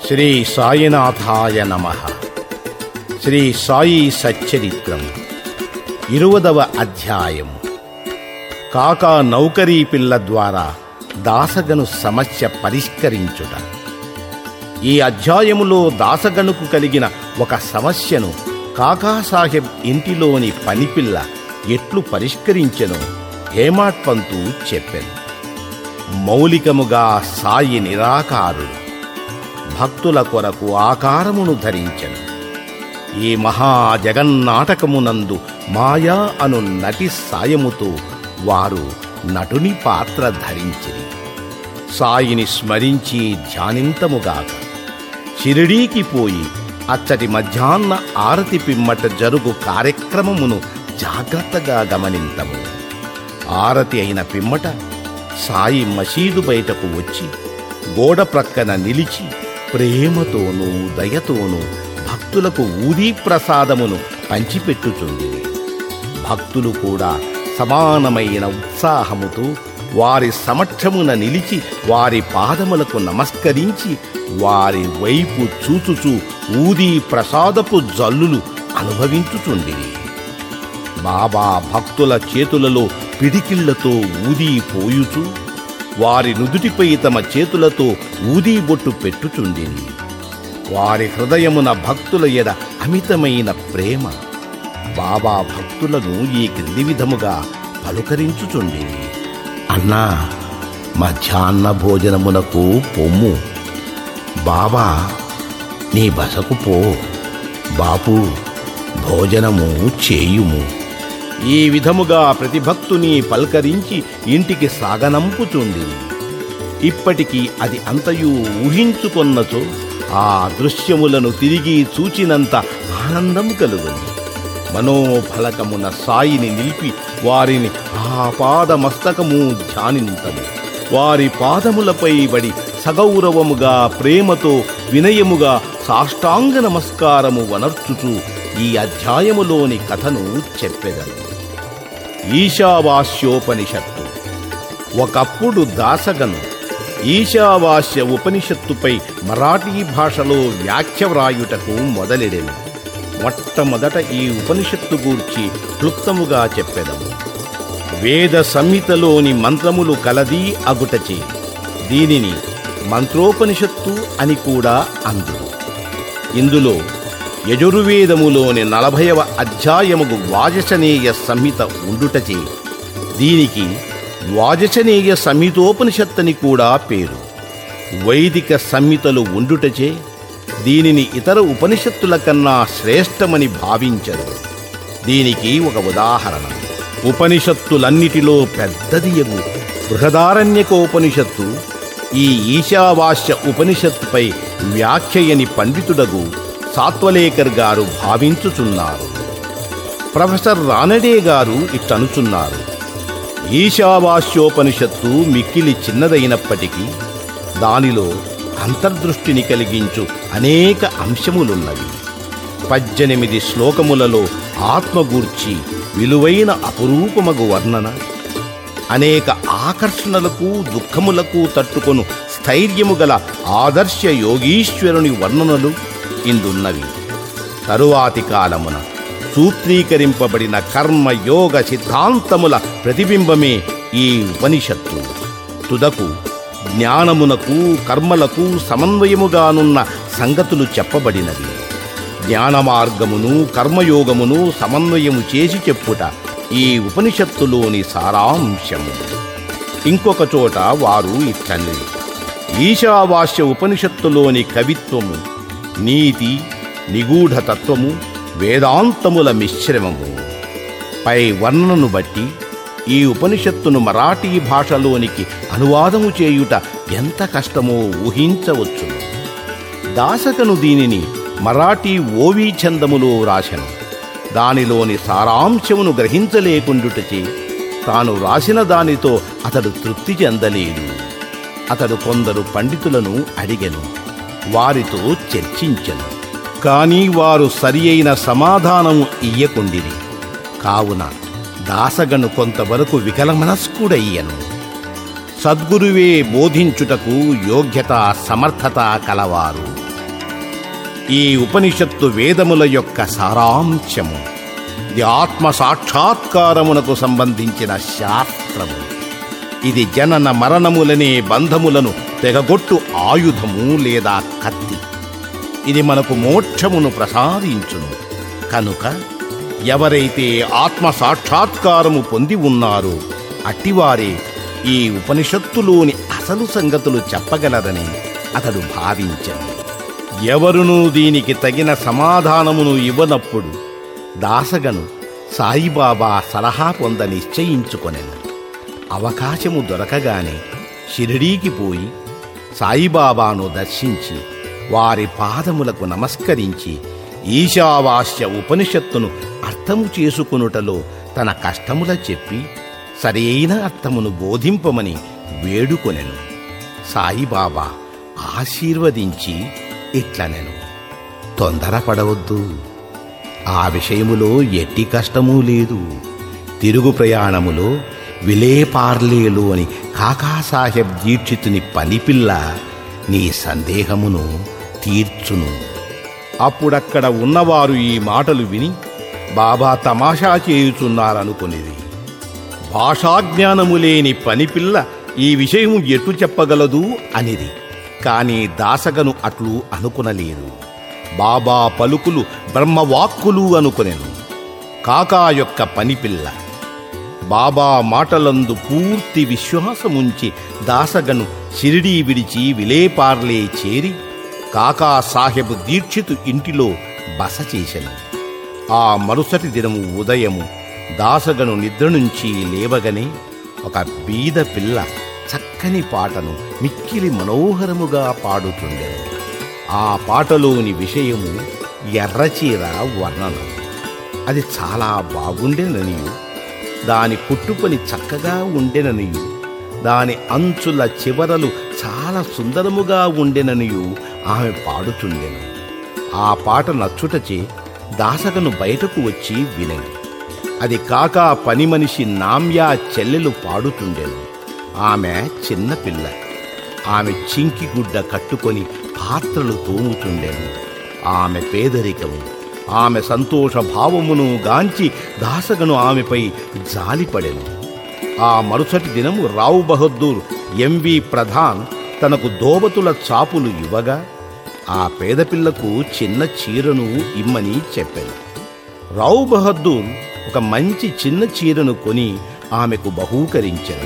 శ్రీ సాయినాథాయ నమ శ్రీ సాయి సచ్చరిత్రం ఇరువదవ అధ్యాయం కాకా నౌకరీ పిల్ల ద్వారా దాసగను సమస్య పరిష్కరించుట ఈ అధ్యాయములో దాసగనుకు కలిగిన ఒక సమస్యను కాకాసాహెబ్ ఇంటిలోని పనిపిల్ల ఎట్లు పరిష్కరించెనో హేమాడ్ పంతు చెప్పెను మౌలికముగా సాయి నిరాకారుడు భక్తుల కొరకు ఆకారమును ధరించెను ఈ మహా జగన్నాటకమునందు మాయా అను నటి సాయముతో వారు నటుని పాత్ర ధరించిరి సాయిని స్మరించి ధ్యానింతముగాక షిరిడీకి పోయి అచ్చటి మధ్యాహ్న ఆరతి పిమ్మట జరుగు కార్యక్రమమును జాగ్రత్తగా గమనింతము ఆరతి అయిన పిమ్మట సాయి మసీదు బయటకు వచ్చి గోడ ప్రక్కన నిలిచి ప్రేమతోనూ దయతోనూ భక్తులకు ఊదీ ప్రసాదమును పంచిపెట్టుచుండి భక్తులు కూడా సమానమైన ఉత్సాహముతో వారి సమక్షమున నిలిచి వారి పాదములకు నమస్కరించి వారి వైపు చూచుచూ ఊదీ ప్రసాదపు జల్లులు అనుభవించుచుండిరి బాబా భక్తుల చేతులలో పిడికిళ్లతో ఊదీ పోయుచు వారి నుదుటిపై తమ చేతులతో ఊదీ బొట్టు పెట్టుచుండిరి వారి హృదయమున భక్తుల ఎడ అమితమైన ప్రేమ బాబా భక్తులను ఈ క్రింది విధముగా పలుకరించుచుండిరి అన్నా మధ్యాహ్న భోజనమునకు పొమ్ము బాబా నీ బసకు పో బాపు భోజనము చేయుము ఈ విధముగా ప్రతి భక్తుని పల్కరించి ఇంటికి సాగనంపుచుండి ఇప్పటికి అది అంతయు ఊహించుకొన్నచో ఆ దృశ్యములను తిరిగి చూచినంత ఆనందం కలుగుంది మనోఫలకమున సాయిని నిలిపి వారిని ఆ పాదమస్తకము ధ్యానింతము వారి పాదములపై బడి సగౌరవముగా ప్రేమతో వినయముగా సాష్టాంగ నమస్కారము వనర్చుచు ఈ అధ్యాయములోని కథను చెప్పెదను ఈశావాస్యోపనిషత్తు ఒకప్పుడు దాసగను ఈశావాస్య ఉపనిషత్తుపై మరాఠీ భాషలో వ్యాఖ్య వ్రాయుటకు మొదలెడెను మొట్టమొదట ఈ ఉపనిషత్తు గూర్చి క్లుప్తముగా చెప్పెదము వేద సంహితలోని మంత్రములు కలది అగుటచే దీనిని మంత్రోపనిషత్తు అని కూడా అందురు ఇందులో యజుర్వేదములోని నలభైవ అధ్యాయముగు వాజసనేయ సంహిత ఉండుటచే దీనికి వాజసనేయ సంహితోపనిషత్తని కూడా పేరు వైదిక సంహితలు ఉండుటచే దీనిని ఇతర ఉపనిషత్తుల కన్నా శ్రేష్టమని భావించరు దీనికి ఒక ఉదాహరణ ఉపనిషత్తులన్నిటిలో పెద్దదియగు బృహదారణ్యకోపనిషత్తు ఈ ఈశావాస్య ఉపనిషత్తుపై వ్యాఖ్యయని పండితుడగు సాత్వలేకర్ గారు భావించుచున్నారు ప్రొఫెసర్ రానడే గారు ఇట్టనుచున్నారు ఈశావాస్యోపనిషత్తు మిక్కిలి చిన్నదైనప్పటికీ దానిలో అంతర్దృష్టిని కలిగించు అనేక అంశములున్నవి పద్దెనిమిది శ్లోకములలో ఆత్మగూర్చి విలువైన అపురూపమగు వర్ణన అనేక ఆకర్షణలకు దుఃఖములకు తట్టుకొను స్థైర్యము గల ఆదర్శ యోగీశ్వరుని వర్ణనలు ఇందున్నవి తరువాతి కాలమున సూత్రీకరింపబడిన కర్మ యోగ సిద్ధాంతముల ప్రతిబింబమే ఈ ఉపనిషత్తు తుదకు జ్ఞానమునకు కర్మలకు సమన్వయముగానున్న సంగతులు చెప్పబడినవి జ్ఞాన మార్గమును కర్మయోగమును సమన్వయము చేసి చెప్పుట ఈ ఉపనిషత్తులోని సారాంశము ఇంకొక చోట వారు ఇట్లని ఈశావాస్య ఉపనిషత్తులోని కవిత్వము నీతి నిగూఢతత్వము వేదాంతముల మిశ్రమము పై వర్ణనను బట్టి ఈ ఉపనిషత్తును మరాఠీ భాషలోనికి అనువాదము చేయుట ఎంత కష్టమో ఊహించవచ్చు దాసకను దీనిని మరాఠీ ఓవీ ఛందములో రాశను దానిలోని సారాంశమును గ్రహించలేకుండుటచే తాను రాసిన దానితో అతడు తృప్తి చెందలేడు అతడు కొందరు పండితులను అడిగెను వారితో చర్చించెను కాని వారు సరి అయిన సమాధానము ఇయ్యకుండిరి కావున దాసగను కొంతవరకు వికలమనస్కుడయ్యను సద్గురువే బోధించుటకు యోగ్యత సమర్థత కలవారు ఈ ఉపనిషత్తు వేదముల యొక్క సారాంశము ఇది ఆత్మ సాక్షాత్కారమునకు సంబంధించిన శాస్త్రము ఇది జనన మరణములనే బంధములను తెగగొట్టు ఆయుధము లేదా కత్తి ఇది మనకు మోక్షమును ప్రసాదించును కనుక ఎవరైతే ఆత్మ సాక్షాత్కారము పొంది ఉన్నారో అట్టివారే ఈ ఉపనిషత్తులోని అసలు సంగతులు చెప్పగలరని అతడు భావించను ఎవరునూ దీనికి తగిన సమాధానమును ఇవ్వనప్పుడు దాసగను సాయిబాబా సలహా పొంద నిశ్చయించుకొనెను అవకాశము దొరకగానే షిరిడీకి పోయి సాయిబాబాను దర్శించి వారి పాదములకు నమస్కరించి ఈశావాస్య ఉపనిషత్తును అర్థము చేసుకొనుటలో తన కష్టముల చెప్పి సరైన అర్థమును బోధింపమని వేడుకొనెను సాయిబాబా ఆశీర్వదించి ఇట్లనెను తొందరపడవద్దు ఆ విషయములో ఎట్టి కష్టమూ లేదు తిరుగు ప్రయాణములో విలేపార్లేలు అని కాకాసాహెబ్ దీక్షితుని పనిపిల్ల నీ సందేహమును తీర్చును అప్పుడక్కడ ఉన్నవారు ఈ మాటలు విని బాబా తమాషా చేయుచున్నారనుకునేది భాషాజ్ఞానము లేని పనిపిల్ల ఈ విషయము ఎటు చెప్పగలదు అనిది కాని దాసగను అట్లు అనుకునలేదు బాబా పలుకులు బ్రహ్మవాక్కులు అనుకునెను కాకా యొక్క పనిపిల్ల బాబా మాటలందు పూర్తి విశ్వాసముంచి దాసగను షిరిడీ విడిచి విలేపార్లే చేరి కాకా సాహెబ్ దీక్షితు ఇంటిలో బస చేసెను ఆ మరుసటి దినము ఉదయము దాసగను నిద్ర నుంచి లేవగనే ఒక బీద పిల్ల చక్కని పాటను మిక్కిలి మనోహరముగా పాడుతుండెను ఆ పాటలోని విషయము ఎర్రచీర వర్ణనం అది చాలా బాగుండెననియు దాని పుట్టుపని చక్కగా ఉండెననియు దాని అంచుల చివరలు చాలా సుందరముగా ఉండెననియు ఆమె పాడుచుండెను ఆ పాట నచ్చుటచే దాసగను బయటకు వచ్చి వినెను అది కాక పని మనిషి నామ్యా చెల్లెలు పాడుతుండెను ఆమె చిన్న పిల్ల ఆమె చింకి గుడ్డ కట్టుకొని పాత్రలు తోముతుండెను ఆమె పేదరికము ఆమె సంతోష భావమును గాంచి దాసగను ఆమెపై జాలిపడెను ఆ మరుసటి దినము రావు బహద్దూర్ ఎంవి ప్రధాన్ తనకు దోబతుల చాపులు ఇవ్వగా ఆ పేదపిల్లకు చిన్న చీరను ఇమ్మని చెప్పాను రావు బహద్దూర్ ఒక మంచి చిన్న చీరను కొని ఆమెకు బహూకరించాను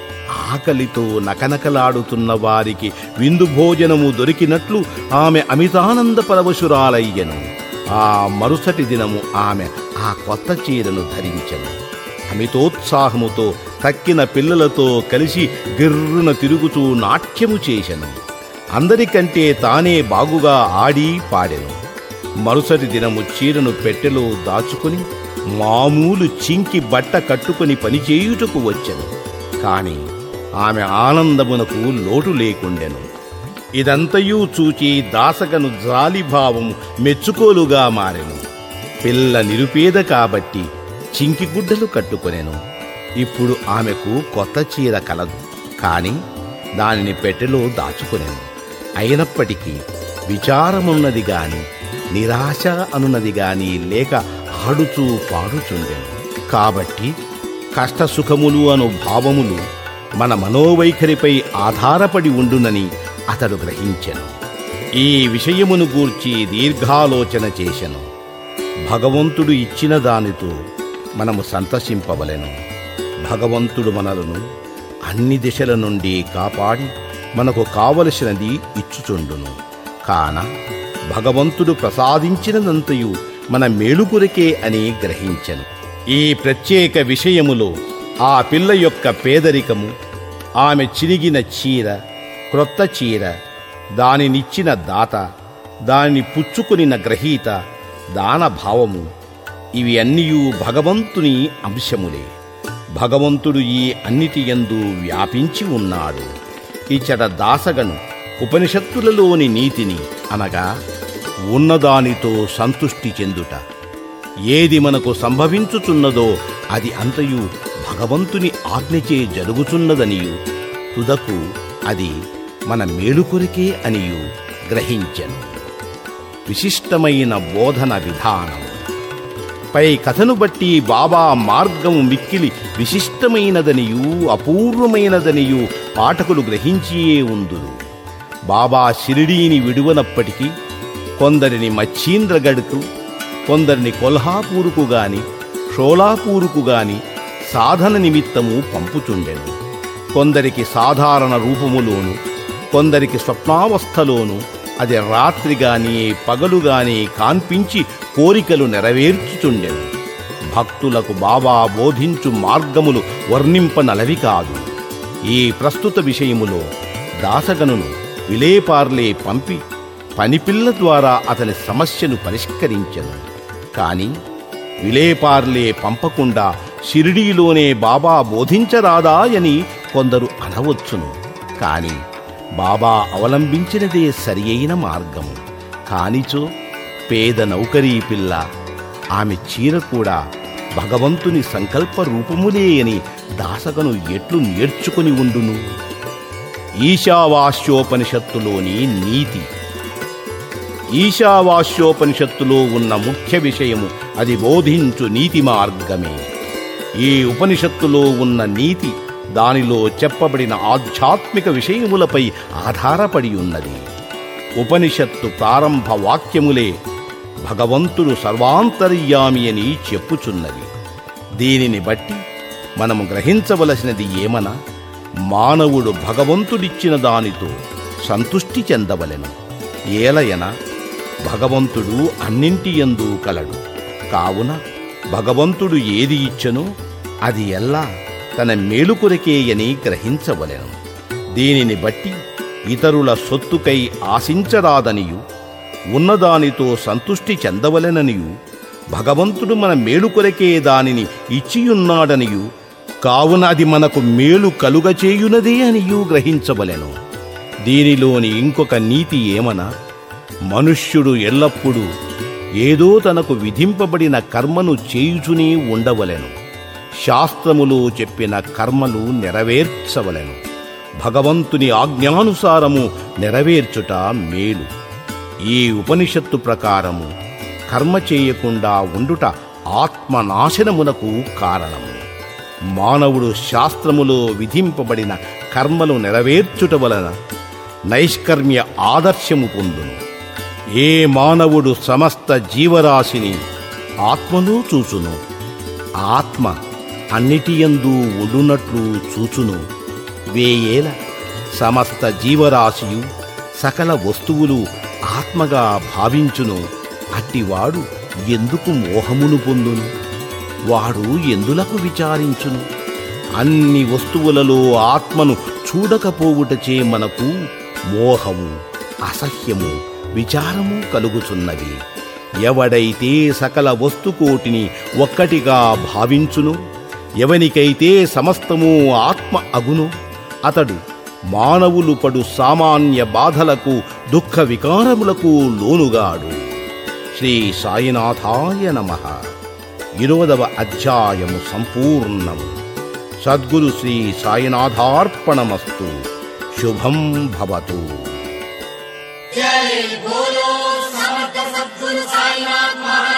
ఆకలితో నకనకలాడుతున్న వారికి విందు భోజనము దొరికినట్లు ఆమె అమితానంద పరవశురాలయ్యను ఆ మరుసటి దినము ఆమె ఆ కొత్త చీరను ధరించెను అమితోత్సాహముతో తక్కిన పిల్లలతో కలిసి గిర్రున తిరుగుతూ నాట్యము చేసెను అందరికంటే తానే బాగుగా ఆడి పాడెను మరుసటి దినము చీరను పెట్టెలో దాచుకుని మామూలు చింకి బట్ట కట్టుకుని పనిచేయుటకు వచ్చెను కాని ఆమె ఆనందమునకు లోటు లేకుండెను ఇదంతయూ చూచి దాసగను జాలిభావము మెచ్చుకోలుగా మారెను పిల్ల నిరుపేద కాబట్టి చింకి గుడ్డలు కట్టుకొనెను ఇప్పుడు ఆమెకు కొత్త చీర కలదు కాని దానిని పెట్టెలో దాచుకొనెను అయినప్పటికీ విచారమున్నది గాని నిరాశ అనున్నది గాని లేక ఆడుచూ పాడుచుండెను కాబట్టి కష్టసుఖములు అను భావములు మన మనోవైఖరిపై ఆధారపడి ఉండునని అతడు గ్రహించెను ఈ విషయమును గూర్చి దీర్ఘాలోచన చేశను భగవంతుడు ఇచ్చిన దానితో మనము సంతసింపవలెను భగవంతుడు మనలను అన్ని దిశల నుండి కాపాడి మనకు కావలసినది ఇచ్చుచుండును కాన భగవంతుడు ప్రసాదించినదంతయు మన మేలుకొరికే అని గ్రహించెను ఈ ప్రత్యేక విషయములో ఆ పిల్ల యొక్క పేదరికము ఆమె చిరిగిన చీర క్రొత్త చీర దానినిచ్చిన దాత దానిని పుచ్చుకొనిన గ్రహీత దానభావము ఇవి అన్నియూ భగవంతుని అంశములే భగవంతుడు ఈ అన్నిటి యందు వ్యాపించి ఉన్నాడు ఇచ్చట దాసగను ఉపనిషత్తులలోని నీతిని అనగా ఉన్నదానితో సంతుష్టి చెందుట ఏది మనకు సంభవించుచున్నదో అది అంతయు భగవంతుని ఆజ్ఞచే జరుగుచున్నదనియు తుదకు అది మన మేలు కొరికే అనియు గ్రహించెను విశిష్టమైన బోధన విధానం పై కథను బట్టి బాబా మార్గము మిక్కిలి విశిష్టమైనదనియు అపూర్వమైనదనియు పాఠకులు గ్రహించియే ఉందురు బాబా షిరిడీని విడువనప్పటికీ కొందరిని మచ్చీంద్రగఢ్కు కొందరిని కొల్హాపూరుకు గాని షోలాపూరుకు గాని సాధన నిమిత్తము పంపుచుండెను కొందరికి సాధారణ రూపములోను కొందరికి స్వప్నావస్థలోను అది రాత్రి గాని పగలు గాని కాన్పించి కోరికలు నెరవేర్చుచుండెను భక్తులకు బాబా బోధించు మార్గములు వర్ణింపనలవి కాదు ఈ ప్రస్తుత విషయములో దాసగనును విలేపార్లే పంపి పనిపిల్ల ద్వారా అతని సమస్యను పరిష్కరించెను కాని విలేపార్లే పంపకుండా షిరిడీలోనే బాబా బోధించరాదా అని కొందరు అనవచ్చును కాని బాబా అవలంబించినదే సరియైన మార్గము కానిచో పేద నౌకరీ పిల్ల ఆమె చీర కూడా భగవంతుని సంకల్ప రూపములే అని దాసగను ఎట్లు నేర్చుకుని ఉండును ఈశావాస్యోపనిషత్తులోని నీతి ఈశావాస్యోపనిషత్తులో ఉన్న ముఖ్య విషయము అది బోధించు నీతి మార్గమే ఈ ఉపనిషత్తులో ఉన్న నీతి దానిలో చెప్పబడిన ఆధ్యాత్మిక విషయములపై ఆధారపడి ఉన్నది ఉపనిషత్తు ప్రారంభ వాక్యములే భగవంతుడు సర్వాంతర్యామి అని చెప్పుచున్నది దీనిని బట్టి మనము గ్రహించవలసినది ఏమన మానవుడు భగవంతుడిచ్చిన దానితో సంతుష్టి చెందవలెను ఏలయన భగవంతుడు అన్నింటి యందు కలడు కావున భగవంతుడు ఏది ఇచ్చనో అది ఎల్లా తన మేలు కొరకే అని గ్రహించవలెను దీనిని బట్టి ఇతరుల సొత్తుకై ఆశించరాదనియు ఉన్నదానితో సంతుష్టి చెందవలెననియు భగవంతుడు మన మేలు కొరకే దానిని ఇచ్చియున్నాడనియు కావున అది మనకు మేలు కలుగచేయునదే అనియు గ్రహించవలెను దీనిలోని ఇంకొక నీతి ఏమనా మనుష్యుడు ఎల్లప్పుడూ ఏదో తనకు విధింపబడిన కర్మను చేయుచునే ఉండవలెను శాస్త్రములో చెప్పిన కర్మలు నెరవేర్చవలెను భగవంతుని ఆజ్ఞానుసారము నెరవేర్చుట మేలు ఈ ఉపనిషత్తు ప్రకారము కర్మ చేయకుండా ఉండుట ఆత్మనాశనమునకు కారణము మానవుడు శాస్త్రములో విధింపబడిన కర్మలు నెరవేర్చుట వలన నైష్కర్మ్య ఆదర్శము పొందును ఏ మానవుడు సమస్త జీవరాశిని ఆత్మలో చూచును ఆత్మ అన్నిటియందు ఉండునట్లు చూచును వేయేల సమస్త జీవరాశియు సకల వస్తువులు ఆత్మగా భావించును అట్టివాడు ఎందుకు మోహమును పొందును వాడు ఎందులకు విచారించును అన్ని వస్తువులలో ఆత్మను చూడకపోవుటచే మనకు మోహము అసహ్యము విచారము కలుగుచున్నవి ఎవడైతే సకల వస్తుకోటిని ఒక్కటిగా భావించును ఎవనికైతే సమస్తము ఆత్మ అగును అతడు మానవులు పడు సామాన్య బాధలకు దుఃఖ వికారములకు లోనుగాడు శ్రీ సాయినాథాయ నమ ఇరవదవ అధ్యాయము సంపూర్ణము సద్గురు శ్రీ సాయినాథార్పణమస్తు శుభం భవతు जय बोलो समर्थ सद्गुरु साईनाथ महाराज